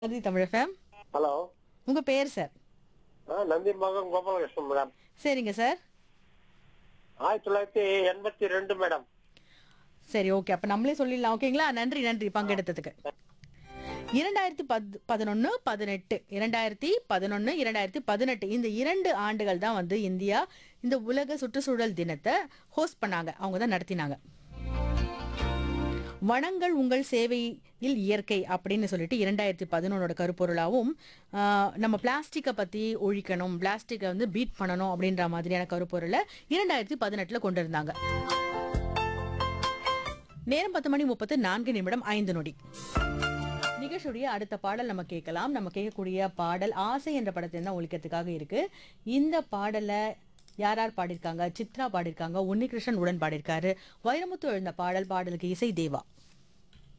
நன்றி Tamil fame hello உங்க பேர் சார் ஆ நந்தி மகன் கோபாலகிருஷ்ணன் மேடம் சரிங்க சார் ஆயிரத்தி தொள்ளாயிரத்தி எண்பத்தி ரெண்டு மேடம் சரி ஓகே அப்ப நம்மளே சொல்லிடலாம் ஓகேங்களா நன்றி நன்றி பங்கெடுத்ததுக்கு இரண்டாயிரத்தி பத் பதினொன்னு பதினெட்டு இரண்டாயிரத்தி பதினொன்னு இரண்டாயிரத்தி பதினெட்டு இந்த இரண்டு ஆண்டுகள் தான் வந்து இந்தியா இந்த உலக சுற்றுச்சூழல் தினத்தை ஹோஸ்ட் பண்ணாங்க அவங்க தான் நடத்தினாங்க வனங்கள் உங்கள் சேவையில் இயற்கை அப்படின்னு சொல்லிட்டு இரண்டாயிரத்தி பதினொன்னோட கருப்பொருளாகவும் ஆஹ், நம்ம பிளாஸ்டிக்கை பற்றி ஒழிக்கணும் பிளாஸ்டிக்கை வந்து பீட் பண்ணணும் அப்படின்ற மாதிரியான கருப்பொருளை இரண்டாயிரத்தி பதினெட்டில் கொண்டு இருந்தாங்க நேரம் பத்து மணி முப்பத்து நான்கு நிமிடம் ஐந்து நொடி நிகழ்ச்சியுடைய அடுத்த பாடல் நம்ம கேட்கலாம் நம்ம கேட்கக்கூடிய பாடல் ஆசை என்ற படத்தில் தான் ஒழிக்கிறதுக்காக இருக்கு இந்த பாடலை யார் யார் பாடியிருக்காங்க சித்ரா பாடியிருக்காங்க உன்னிகிருஷ்ணன் உடன் பாடியிருக்காரு வைரமுத்து எழுந்த பாடல் பாடலுக்கு இசை தேவா